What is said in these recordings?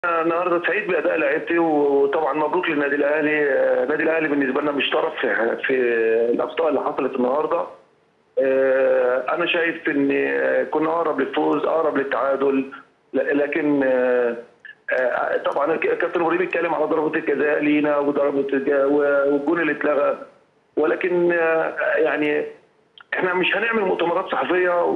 النهارده سعيد باداء لعيبتي وطبعا مبروك للنادي الاهلي آه، النادي الاهلي بالنسبه لنا مش طرف في في الاخطاء اللي حصلت النهارده آه، انا شايف ان آه، كنا اقرب للفوز اقرب للتعادل ل- لكن آه، آه، طبعا الك- كابتن ابراهيم اتكلم على ضربه الجزاء لينا وضربه الج- والجون اللي اتلغى ولكن آه، يعني احنا مش هنعمل مؤتمرات صحفيه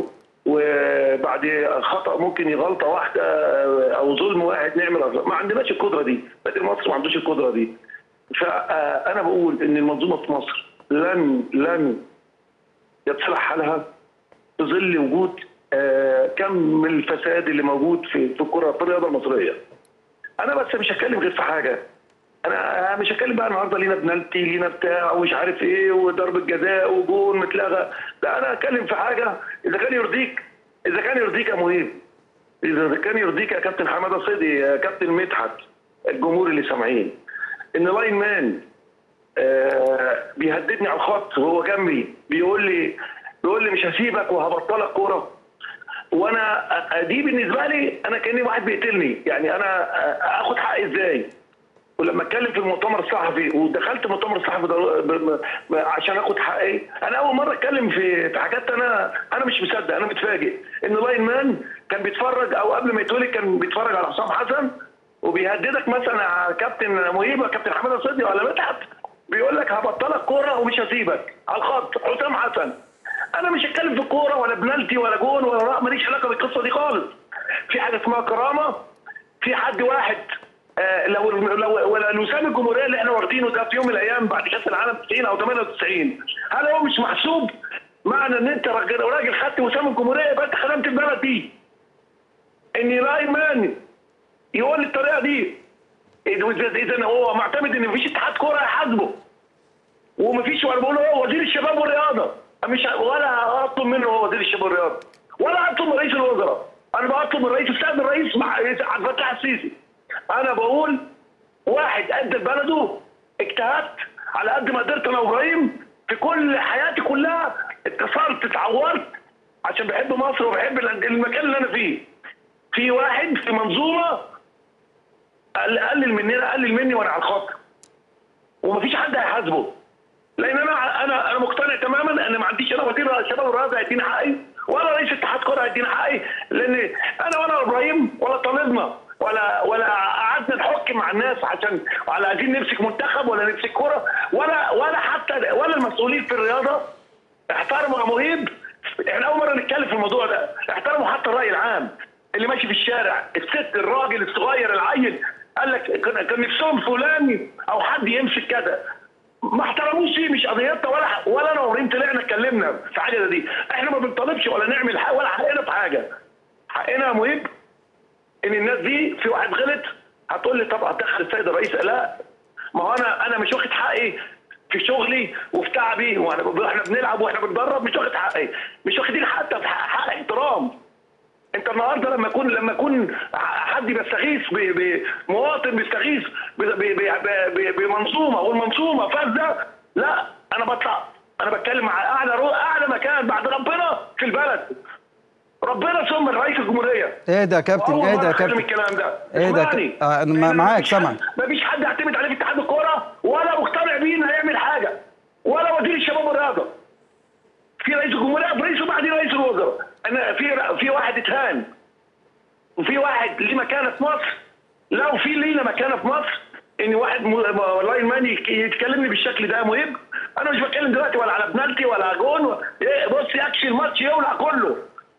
وبعد خطا ممكن غلطه واحده او ظلم واحد نعمل أغلاط. ما عندناش القدره دي نادي مصر ما عندوش القدره دي فانا بقول ان المنظومه في مصر لن لن يتصلح حالها في ظل وجود آه، كم الفساد اللي موجود في في الكره في الرياضه المصريه انا بس مش هتكلم غير في حاجه انا مش هتكلم بقى النهارده لينا بنالتي لينا بتاع ومش عارف ايه وضربه جزاء وجون متلغى لا انا هتكلم في حاجه اذا كان يرضيك اذا كان يرضيك يا مهيب اذا كان يرضيك يا كابتن حماده صدي يا كابتن مدحت الجمهور اللي سامعين ان لاين مان آه بيهددني على الخط وهو جنبي بيقول لي بيقول لي مش هسيبك وهبطلك كوره وانا آه، دي بالنسبه لي انا كاني واحد بيقتلني يعني انا آه، اخد حقي ازاي ولما اتكلم في المؤتمر الصحفي ودخلت المؤتمر الصحفي ده ب- ب- عشان اخد حقي انا اول مره اتكلم في في حاجات انا انا مش مصدق انا متفاجئ ان لاين مان كان بيتفرج او قبل ما يتولد كان بيتفرج على حسام حسن وبيهددك مثلا على كابتن مهيب ولا كابتن حماده صدقي ولا مدحت بيقول لك هبطلك كوره ومش هسيبك على الخط حسام حسن انا مش هتكلم في الكوره ولا بنالتي ولا جون ولا رأ- ماليش علاقه بالقصه دي خالص في حاجه اسمها كرامه في حد واحد آه، لو لو ولا الوسام الجمهوريه اللي احنا واخدينه ده في يوم من الايام بعد كاس العالم 90 او 98 هل هو مش محسوب معنى ان انت راجل راجل خدت وسام الجمهوريه يبقى انت خدمت البلد دي ان لاين مان يقول لي الطريقه دي اذا اذا هو معتمد ان مفيش اتحاد كوره هيحاسبه ومفيش وانا بقول هو وزير الشباب والرياضه مش ولا اطلب منه هو وزير الشباب والرياضه ولا اطلب من رئيس الوزراء انا بطلب من رئيس السيد الرئيس مع عبد الفتاح السيسي انا بقول واحد قد بلده اجتهدت على قد ما قدرت انا وابراهيم في كل حياتي كلها اتصلت اتعورت عشان بحب مصر وبحب المكان اللي انا فيه في واحد في منظومه قل- قلل مننا قلل مني وانا على الخط ومفيش حد هيحاسبه لان انا انا انا مقتنع تماما ان ما عنديش انا وزير الشباب والرياضه هيديني حقي ولا رئيس اتحاد كره هيديني حقي لان انا ولا ابراهيم ولا طالبنا ولا ولا قعدنا نحك مع الناس عشان ولا عايزين نمسك منتخب ولا نمسك كره ولا ولا حتى ولا المسؤولين في الرياضه احترموا يا مهيب احنا اول مره نتكلم في الموضوع ده احترموا حتى الراي العام اللي ماشي في الشارع الست الراجل الصغير العيل قال لك كان كان نفسهم فلان او حد يمسك كذا ما احترموش فيه مش قضيتنا ولا ولا انا وابراهيم طلعنا اتكلمنا في حاجه زي دي احنا ما بنطالبش ولا نعمل حاجه ولا حقنا في حاجه حقنا يا مهيب ان الناس دي في واحد غلط هتقول لي طب هتدخل السيد الرئيس لا ما هو انا انا مش واخد حقي في شغلي وفي تعبي واحنا احنا بنلعب واحنا بنتدرب مش واخد حقي مش واخدين حتى في حق, حق احترام انت النهارده لما يكون لما يكون حد بيستغيث ب- بمواطن بيستغيث ب- ب- ب- ب- بمنظومه والمنظومه فاسده لا انا بطلع انا بتكلم مع اعلى رو... اعلى مكان بعد ربنا في البلد ربنا ثم رئيس الجمهوريه اهدى يا كابتن وأول اهدى مرة يا أتكلم كابتن الكلام ده اهدى يا اسمعني. كابتن. آه، أنا لأن معاك، مفيش حد- سامعك. مفيش حد يعتمد عليه في اتحاد الكوره ولا مقتنع بيه انه هيعمل حاجه ولا وزير الشباب والرياضه في رئيس الجمهوريه برئيس وبعدين رئيس الوزراء انا في في واحد اتهان وفي واحد ليه مكانه في مصر لو في لينا مكانه في مصر ان واحد م- لاين مان يك- يتكلمني بالشكل ده مهم انا مش بتكلم دلوقتي ولا على بنالتي ولا على جون و- إيه، بص يكشي الماتش يولع كله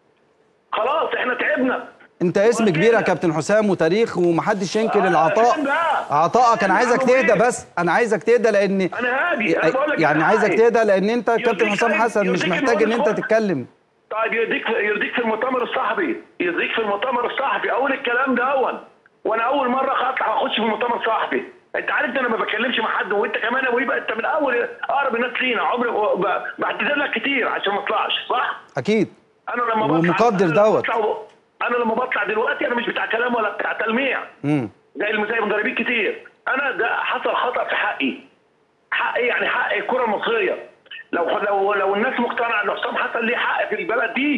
خلاص احنا تعبنا انت اسم وكده. كبير يا كابتن حسام وتاريخ ومحدش ينكر آه، العطاء فين بقى؟ عطائك انا عايزك أنا تهدى إيه؟ بس انا عايزك تهدى لان انا هادي انا بقول لك يعني أنا عايزك هادي. تهدى لان انت كابتن يرضيك حسام طيب؟ حسن مش يرضيك محتاج ان نقول انت الصبح؟ تتكلم طيب يرضيك يرضيك في المؤتمر الصحفي يرضيك في المؤتمر الصحفي اقول الكلام ده اون وانا اول مره اطلع اخش في المؤتمر الصحفي انت عارف ان انا ما بتكلمش مع حد وانت كمان يا ويبقى انت من اول اقرب الناس لينا عمري ب- بعتذر لك كتير عشان ما اطلعش صح؟ اكيد انا لما بطلع ومقدر أنا لما دوت. بطلع- انا لما بطلع دلوقتي انا مش بتاع كلام ولا بتاع تلميع امم زي الم- زي مدربين كتير انا ده حصل خطا في حقي حقي يعني حق الكره المصريه لو لو لو الناس مقتنعه ان حسام حسن ليه حق في البلد دي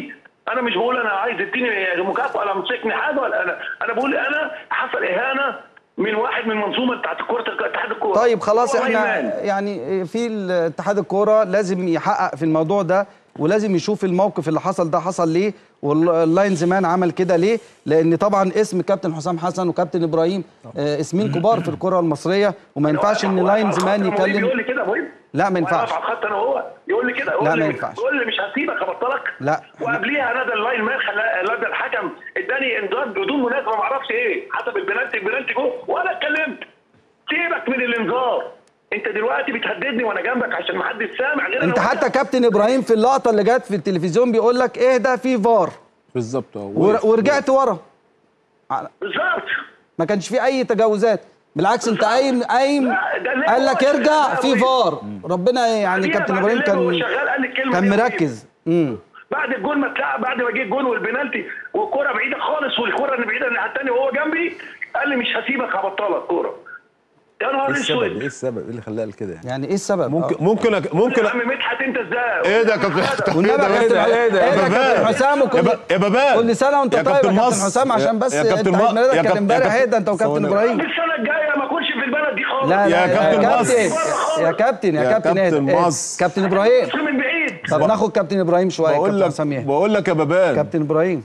انا مش بقول انا عايز اديني مكافاه ولا امسكني حاجه ولا انا انا بقول انا حصل اهانه من واحد من المنظومه بتاعت الكوره اتحاد الكوره طيب خلاص هو احنا إيمان. يعني في اتحاد الكوره لازم يحقق في الموضوع ده ولازم يشوف الموقف اللي حصل ده حصل ليه واللاينز مان عمل كده ليه لان طبعا اسم كابتن حسام حسن وكابتن ابراهيم آه، اسمين كبار في الكره المصريه وما ينفعش ان لاينز مان يقول يكلم لي كده يا مهيب لا، ما ينفعش. واقف على الخط انا وهو يقول لي كده يقول لا، ما لي ينفعش. يقول لي مش هسيبك ابطلك لا. وقبليها نادى اللاين مان خلى نادى الحكم اداني انذار بدون مناسبه ما اعرفش ايه حسب البنالتي البنالتي جوه وانا اتكلمت سيبك من الانذار انت دلوقتي بتهددني وانا جنبك عشان ما حدش سامع غير انت أنا وأنت. حتى كابتن ابراهيم في اللقطه اللي جت في التلفزيون بيقول لك اهدى في فار بالظبط اه ور- ورجعت ورا بالظبط ما كانش في اي تجاوزات بالعكس انت قايم قايم لا، ده ليه قال لك هو ارجع شغال في قوي. فار ربنا يعني بعديها كابتن بعد ابراهيم اللعبة وهو كان شغال قال لي الكلمة كان دي يا مركز امم بعد الجول ما اتلعب بعد ما جه الجول والبنالتي والكرة بعيدة خالص والكرة اللي بعيدة الناحية التانية وهو جنبي قال لي مش هسيبك هبطلك كورة يا نهار ايه السبب ايه اسود السبب ايه اللي خلاه قال كده يعني يعني ايه السبب ممكن آه. ممكن أك- ممكن يا أ- عم مدحت انت ازاي ايه ده يا كابتن والنبي يا ايه كابتن ده ايه ده ايه ده يا كابتن حسام وكل يا ب- يا بابان كل سنه وانت يا طيب يا كابتن كابتن مصر. حسام عشان يا- بس يا انت كابتن عيد ما- ميلادك يا كان كابتن- يا امبارح كابتن- ايه ده انت وكابتن ثواني. ابراهيم السنة الجاية ما اكونش في البلد دي خالص لا يا لا كابتن يا مصر. كابتن يا كابتن يا يا كابتن ايه كابتن إيه؟ مصر. كابتن ابراهيم بص من بعيد طب ناخد كابتن ابراهيم شويه بقول كابتن لك حسام يحيى بقول لك يا بابان كابتن ابراهيم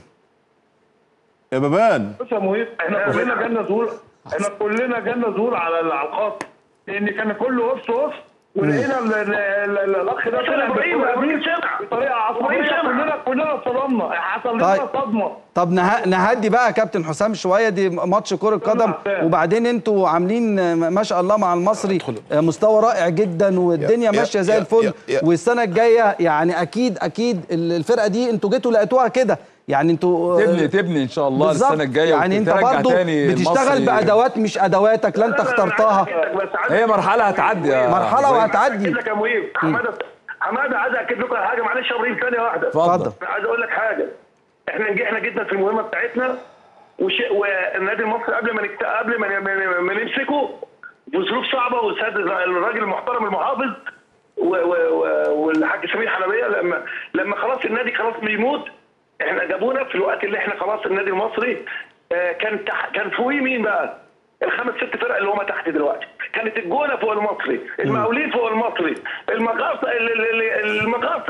يا بابان بص يا مهيب احنا كلنا جالنا ظهور احنا كلنا جالنا ظهور على ال- على الخط لان كان كله قص قص ولقينا ال- ال- ال- الاخ ده بس طلع إبراهيم- بالطريقة إبراهيم دي سمع. بطريقه عصبيه إبراهيم سمع. كلنا كلنا اتصدمنا حصل لنا طيب. صدمه طب نه- نهدي بقى يا كابتن حسام شويه دي ماتش كره قدم حسام. وبعدين انتوا عاملين ما شاء الله مع المصري مستوى رائع جدا والدنيا يا- ماشيه زي يا- الفل يا- يا- والسنه الجايه يعني اكيد اكيد الفرقه دي انتوا جيتوا لقيتوها كده يعني انتوا تبني تبني ان شاء الله بالظبط. السنه الجايه يعني انت وترجع برضو تاني بتشتغل المصري. بادوات مش ادواتك لا انت اخترتها هي مرحلة هتعدي يا مرحله إبراهيم. وهتعدي لك يا مهيب حماده حماده عايز اكد لكم على حاجه معلش يا ابراهيم ثانيه واحده اتفضل عايز اقول لك حاجه احنا نجحنا جدا في المهمه بتاعتنا وش... والنادي المصري قبل ما نكت... قبل ما, ما... ما نمسكه في ظروف صعبه والسيد الراجل المحترم المحافظ و... و... و... والحاج سمير حلبيه لما لما خلاص النادي خلاص بيموت احنا جابونا في الوقت اللي احنا خلاص النادي المصري آه، كان تح... كان فوقيه مين بقى؟ الخمس ست فرق اللي هم تحت دلوقتي كانت الجونه فوق المصري المقاولين فوق المصري المقاصه ال- ال- ال- المقاصه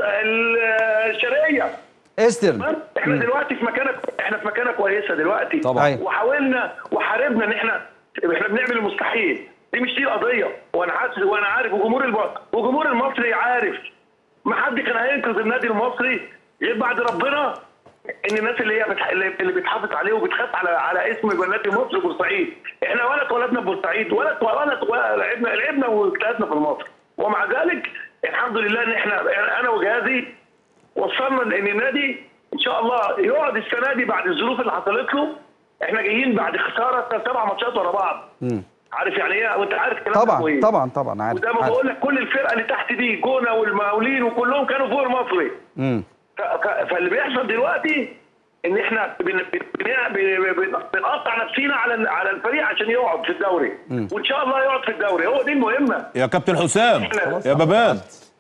الشرقيه استر تمام؟ احنا دلوقتي في مكانه احنا في مكانه كويسه دلوقتي طبعا. أيوة. وحاولنا وحاربنا ان احنا احنا بنعمل المستحيل دي مش دي القضيه وانا حاسس وانا عارف وجمهور الب... وجمهور المصري عارف ما حد كان هينقذ النادي المصري غير بعد ربنا ان الناس اللي هي بتح... اللي اللي بتحافظ عليه وبتخاف على على اسم نادي مصر بورسعيد احنا ولا اتولدنا في بورسعيد ولا ولا ولا لعبنا لعبنا واجتهدنا في مصر ومع ذلك الحمد لله ان احنا انا وجهازي وصلنا ان النادي ان شاء الله يقعد السنه دي بعد الظروف اللي حصلت له احنا جايين بعد خساره سبع ماتشات ورا بعض عارف يعني ايه وانت عارف الكلام ده طبعا كويس. طبعا طبعا عارف وزي ما عارف. بقول لك كل الفرقه اللي تحت دي جونه والمقاولين وكلهم كانوا فوق المصري مم. ف- ف- فاللي بيحصل دلوقتي ان احنا بن- بن- بن- بن- بنقطع نفسينا على على الفريق عشان يقعد في الدوري وان شاء الله يقعد في الدوري هو دي المهمه يا كابتن حسام يا بابان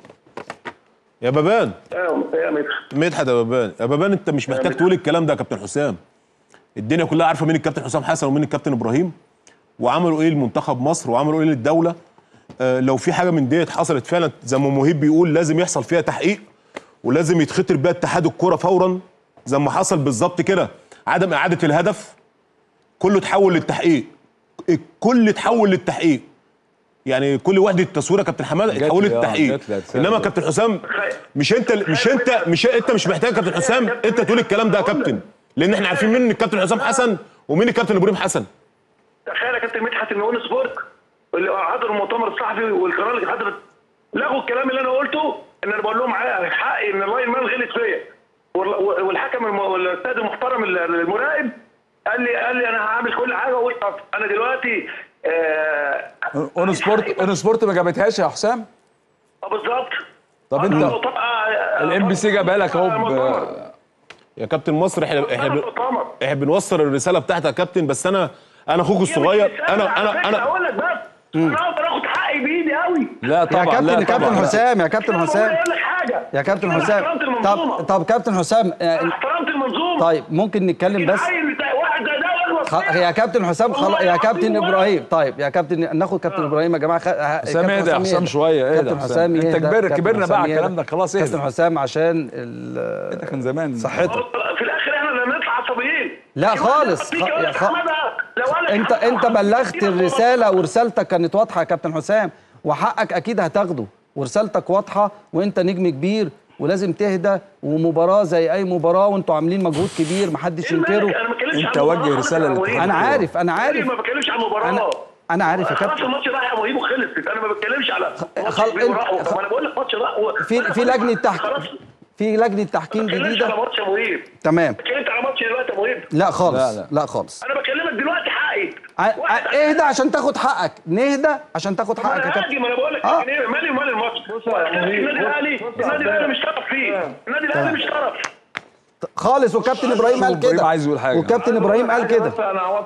يا بابان ايوه يا مدحت مدحت يا بابان يا بابان انت مش محتاج تقول الكلام ده يا كابتن حسام الدنيا كلها عارفه مين الكابتن حسام حسن ومين الكابتن ابراهيم وعملوا ايه لمنتخب مصر وعملوا ايه للدوله آه لو في حاجه من ديت حصلت فعلا زي ما مهيب بيقول لازم يحصل فيها تحقيق ولازم يتخطر بيها اتحاد الكوره فورا زي ما حصل بالظبط كده عدم اعاده الهدف كله اتحول للتحقيق الكل اتحول للتحقيق يعني كل وحده تصويره كابتن حماده جات اتحولت لي، آه، للتحقيق جات لي أجسام. انما كابتن حسام مش انت مش انت مش انت مش محتاج يا كابتن حسام انت تقول الكلام ده يا كابتن لان احنا عارفين مين الكابتن حسام حسن ومين الكابتن ابراهيم حسن تخيل يا كابتن مدحت ان اون سبورت اللي حضر المؤتمر الصحفي والقناه اللي حضرت لغوا الكلام اللي انا قلته ان انا بقول لهم ع- حقي ان اللاين مان غلط فيا وال- والحكم الم- والاستاذ المحترم المراقب قال لي قال لي انا هعمل كل حاجه وقلت طب انا دلوقتي آه اون سبورت اون سبورت ما جابتهاش يا حسام آه، بالظبط طب انت الام بي سي جابها لك اهو ب- يا كابتن مصر احنا احنا ب- مؤتمر احنا بنوصل الرساله بتاعتك يا كابتن بس انا انا اخوك الصغير انا انا انا اقول لك بس انا اقدر اخد حقي بايدي قوي لا يا طبعا كابتن لا يا كابتن طبعا حسام يا كابتن انا حسام اقول لك حاجه يا كابتن أنا حسام احترمت طب المنظومه طب كابتن حسام آه، انا احترمت منهم طيب ممكن نتكلم بس عيل زي واحد زي ده يغلط خ... يا كابتن حسام خلاص والله يا العظيم كابتن ولا- ابراهيم طيب يا كابتن ناخد كابتن ابراهيم يا جماعه خ... ه- حسام كابتن اهدى يا حسام يهدى. شويه اهدى كابتن حسام انت يهدى. كبر كابتن كبرنا بقى حسام على الكلام يهدى. ده خلاص كابتن اهدى حسام عشان ال... ده كان زمان صحته في الاخر احنا اللي نطلع عصبيين لا في واحد خالص. في خ- كمان يا خ- أحمدها، لو قال لك انت حتى انت واحد بلغت كتير الرساله ورسالتك كانت واضحه يا كابتن حسام وحقك اكيد هتاخده ورسالتك واضحه وانت نجم كبير ولازم تهدى ومباراه زي اي مباراه وانتوا عاملين مجهود كبير محدش إيه المالك؟ ينكره أنا ما بتكلمش انت عن وجه المباراة رسالة يا للاتحاد مهيب. انا عارف انا عارف ما بتكلمش عن المباراه انا انا عارف يا خلاص كابتن الماتش راح يا مهيب وخلصت انا ما بتكلمش على ماتش خل- كبير انت- وراح طب انا بقول لك ماتش راح و- في في لجنه تحكيم خلاص في لجنه تحكيم ما بتكلمش على جديده ماتش يا مهيب تمام اتكلمت على ماتش دلوقتي يا مهيب لا خالص لا، لا, لا. لا خالص انا بكلمك دلوقتي حقي ع- واحد- ع- اهدى عشان تاخد حقك نهدى عشان تاخد ما حقك يا انا هاجي كابتن ما انا بقول لك آه. إيه، مالي ومال الماتش بص يا مهيب، النادي بص- الاهلي بص يا النادي عبد الاهلي الله. مش طرف فيه النادي الاهلي مش طرف خالص وكابتن ابراهيم قال إبراهيم كده عايز يقول حاجة. وكابتن ابراهيم قال كده بس انا